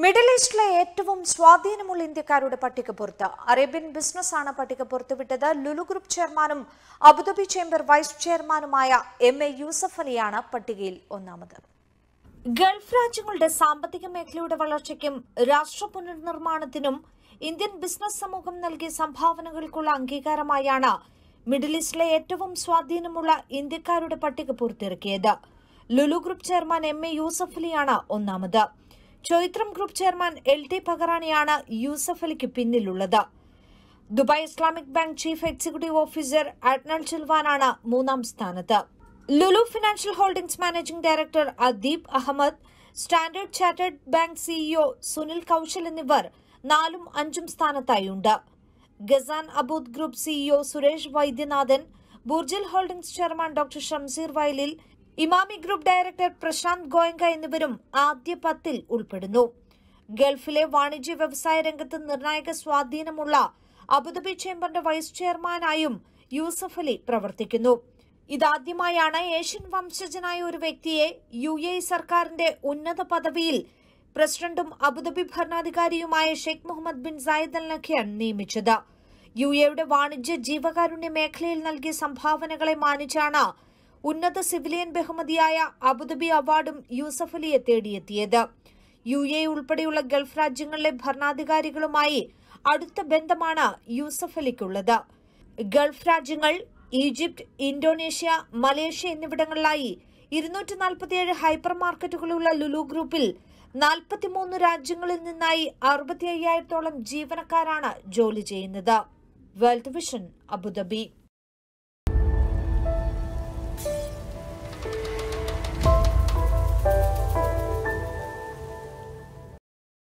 middle ഈസ്റ്റിലെ ഏറ്റവും സ്വാധീനമുള്ള ഇന്ത്യക്കാരുടെ പട്ടിക പുറത്ത് അറേബ്യൻ ബിസിനസ് ആണ് പട്ടിക പുറത്തുവിട്ടത് ലുലു ഗ്രൂപ്പ് ചെയർമാനും അബുദാബി ചേംബർ വൈസ് ചെയർമാനുമായ എം എ യൂസഫ് അലിയാണ് പട്ടികയിൽ ഒന്നാമത് ഗൾഫ് രാജ്യങ്ങളുടെ സാമ്പത്തിക മേഖലയുടെ വളർച്ചയ്ക്കും രാഷ്ട്ര പുനർനിർമ്മാണത്തിനും ഇന്ത്യൻ ബിസിനസ് സമൂഹം നൽകിയ സംഭാവനകൾക്കുള്ള അംഗീകാരമായാണ് മിഡിൽ ഈസ്റ്റിലെ ഏറ്റവും സ്വാധീനമുള്ള ഇന്ത്യക്കാരുടെ പട്ടിക പുറത്തിറക്കിയത് Lulu group chairman M A Yusuff അലിയാണ് ഒന്നാമത് Choithram group chairman L T പകറാണിയാണ് യൂസഫ് അലിക്ക് പിന്നിലുള്ളത് Dubai Islamic bank chief executive officer Adnan ചിൽവാനാണ് മൂന്നാം സ്ഥാനത്ത് Lulu financial holdings managing director Adeeb Ahmed standard chartered bank CEO Sunil Kaushal എന്നിവർ നാലും അഞ്ചും സ്ഥാനത്തായുണ്ട് Ghassan Aboud group CEO Suresh Vaidyanathan Burjeel holdings chairman doctor Shamsheer Vayalil Emami group director Prashant Goenka എന്നിവരും ആദ്യ പത്തിൽ ഉൾപ്പെടുന്നു ഗൾഫിലെ വാണിജ്യ വ്യവസായ രംഗത്ത് നിർണായക സ്വാധീനമുള്ള അബുദാബി ചേംബറിന്റെ വൈസ് ചെയർമാനായും യൂസഫ് അലി പ്രവർത്തിക്കുന്നു ഇതാദ്യമായാണ് ഏഷ്യൻ വംശജനായ ഒരു വ്യക്തിയെ യു എ സർക്കാരിന്റെ ഉന്നത പദവിയിൽ പ്രസിഡന്റും അബുദാബി ഭരണാധികാരിയുമായ Sheikh Mohammed bin Zayed Al നഖ്യാൻ നിയമിച്ചത് യു എയുടെ വാണിജ്യ ജീവകാരുണ്യ മേഖലയിൽ നൽകിയ സംഭാവനകളെ മാനിച്ചാണ് ഉന്നത സിവിലിയൻ ബഹുമതിയായ അബുദാബി അവാർഡും യൂസഫ് അലിയെ തേടിയെത്തിയത് യു എ ഉൾപ്പെടെയുള്ള ഗൾഫ് രാജ്യങ്ങളിലെ ഭരണാധികാരികളുമായി അടുത്ത ബന്ധമാണ് യൂസഫ് അലിക്കുള്ളത് ഗൾഫ് രാജ്യങ്ങൾ ഈജിപ്ത് ഇന്തോനേഷ്യ മലേഷ്യ എന്നിവിടങ്ങളിലായി ഇരുന്നൂറ്റി നാൽപ്പത്തിയേഴ് ഹൈപ്പർ മാർക്കറ്റുകളുള്ള ലുലു ഗ്രൂപ്പിൽ നാൽപ്പത്തിമൂന്ന് രാജ്യങ്ങളിൽ നിന്നായി അറുപത്തി അയ്യായിരത്തോളം ജീവനക്കാരാണ് ജോലി ചെയ്യുന്നത് വേൾഡ് വിഷൻ അബുദാബി